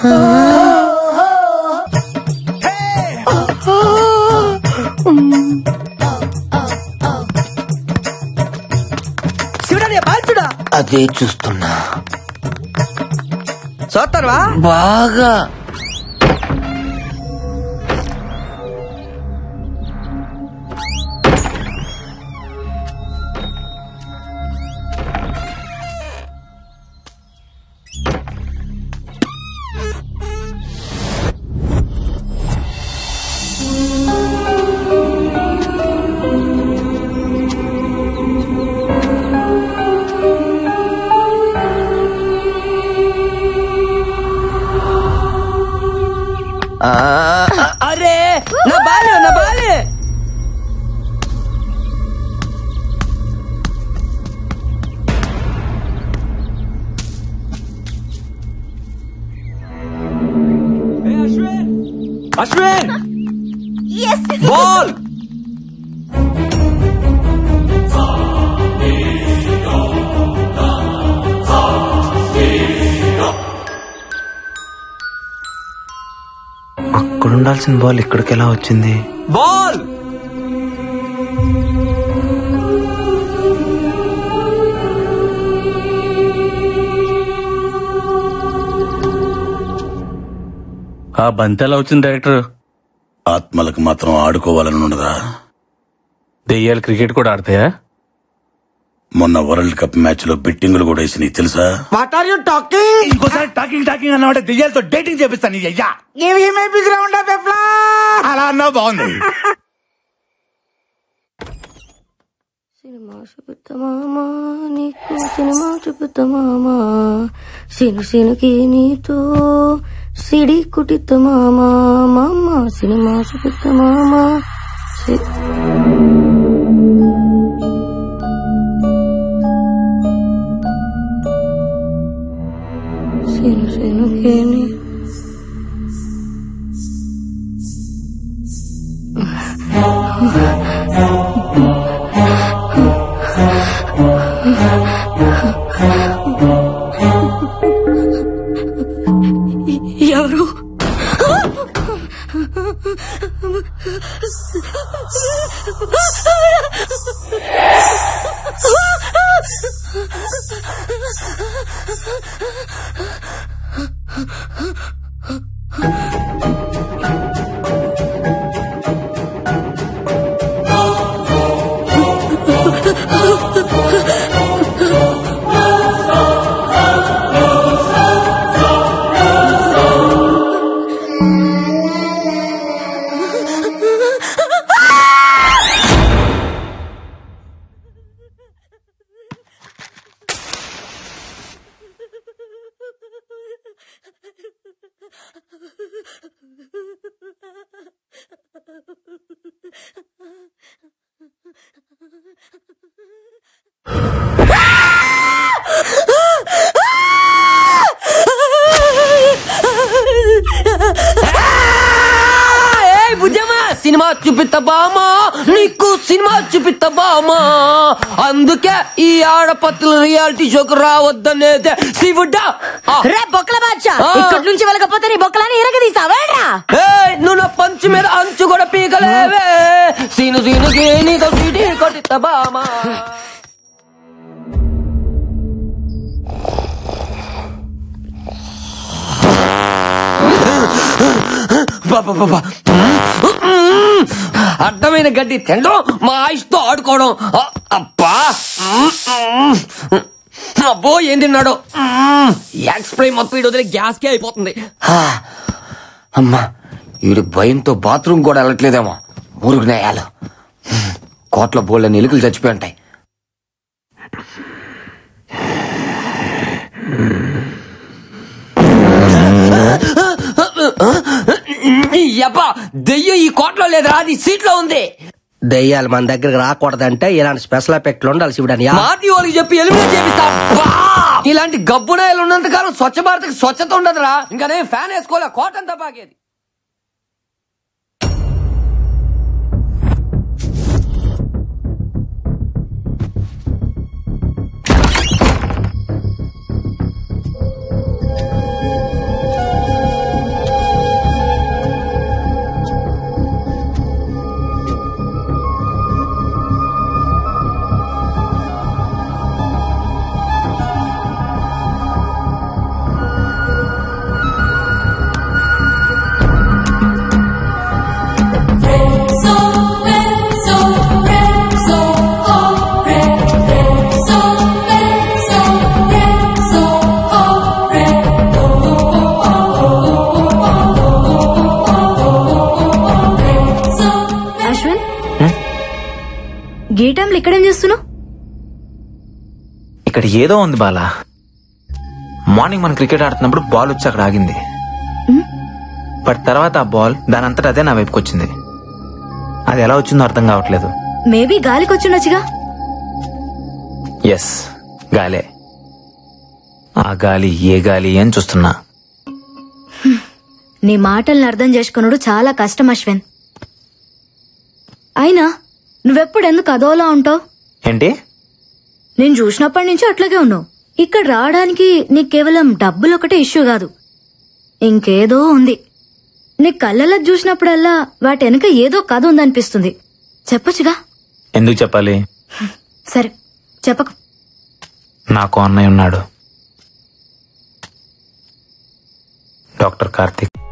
శివుడా బాల్చుడా అదే చూస్తున్నా చూస్తారువా బాగా ఆ, అరే నా బాలు నా బాలు అశ్విన్ బాల్ అక్కడ ఉండాల్సిన బాల్ ఇక్కడికి ఎలా వచ్చింది బాల్ ఆ బంతి ఎలా వచ్చింది డైరెక్టర్ ఆత్మలకు మాత్రం ఆడుకోవాలని ఉండదా దెయ్యాలు క్రికెట్ కూడా ఆడతాయా మొన్న వరల్డ్ కప్ మ్యాచ్ లో బెట్టింగులు కూడా వేసి నీకు తెలుసా వాట్ ఆర్ యు టాకింగ్ ఇంకోసారి టాకింగ్ టాకింగ్ అన్నమాట దెయ్యాలతో డేటింగ్ చేపిస్తాను నీ అయ్యా give him a big round of applause అలా అన్నావు బాగుంది సినిమా చూపుతామా నీకు సినిమా చూపుతామా సిను సినుకి నీతో సిడి కుటితమామా మామ సినిమా చూపుతామా సిను సినుకి నీ ఎవరు ఏయ్ బుజ్జమ్మా సినిమా చూపిస్తా బామా నీకు సినిమా చూపిస్తా బామా అందుకే ఈ ఆడపత్రుల రియాలిటీ షోకు రావద్దనేదే శివుడా ఆ. రే బొక్కల బాద్షా ఆ. ఇక్కడి నుంచి వెళ్ళకపోతే నీ బొక్కలని ఇరగదీసావేడ్రా ఏయ్ నువ్వు నా పంచు మీద అంచు కూడా పీకలేవే సీను సీనుకి నీకు సీటీ కొట్టిస్తా బామా బాబా బాబా అడ్డమైన గడ్డి తినడం మా ఆయుష్తో ఆడుకోవడం అ- అబ్బా అబ్బో ఏం తిన్నాడు ఎక్స్ప్రై మొత్తం ఇటు వదిలే గ్యాస్కే అయిపోతుంది ఆ, అమ్మా వీడి భయంతో బాత్రూమ్ కూడా వెళ్ళట్లేదేమో మురుగు నేయాలు కోట్ల బోళ్ళ ఎలుకలు చచ్చిపోయి ఉంటాయి యబ్బా దెయ్యం ఈ కోట్లో లేదురా అది సీట్లో ఉంది దెయ్యాలు మన దగ్గరికి రాకూడదంటే ఇలాంటి స్పెషల్ ఎఫెక్ట్లు ఉండాలి శివుడని మాటి వాళ్ళకి చెప్పి ఎలిమినేట్ చేపిస్తా అబ్బా! ఇలాంటి గబ్బునాయలు ఉన్నంత కాలం స్వచ్ఛ భారత్ స్వచ్ఛత ఉండదురా ఇంకా నేను ఫ్యాన్ వేసుకోలే కోటంతా బాగేది గీ టైంలో ఇక్కడేం చేస్తున్నావు ఇక్కడ ఏదో ఉంది బాలా మార్నింగ్ మనం క్రికెట్ ఆడుతున్నప్పుడు బాల్ వచ్చి అక్కడ ఆగింది బట్ తర్వాత ఆ బాల్ దాని అంతటా అదే నా వైపుకి వచ్చింది అది ఎలా వచ్చిందో అర్థం కావట్లేదు మేబీ గాలికి వచ్చిండొచ్చుగా ఎస్ గాలే ఆ గాలి ఏ గాలి అని చూస్తున్నా నీ మాటల్ని అర్థం చేసుకున్నాడు చాలా కష్టం అశ్విన్ అయినా నువ్వెప్పుడు ఎందుకు అదోలా ఉంటావు ఏంటి నేను చూసినప్పటి నుంచి అట్లాగే ఉన్నావు ఇక్కడ రావడానికి నీకు కేవలం డబ్బులు ఒకటే ఇష్యూ కాదు ఇంకేదో ఉంది నీ కళ్ళలో చూసినప్పుడల్లా వాటి వెనక ఏదో కథ ఉందనిపిస్తుంది చెప్పొచ్చుగా ఎందుకు చెప్పాలి సరే చెప్పకు నాకు అన్నయ్య ఉన్నాడు డాక్టర్ కార్తిక్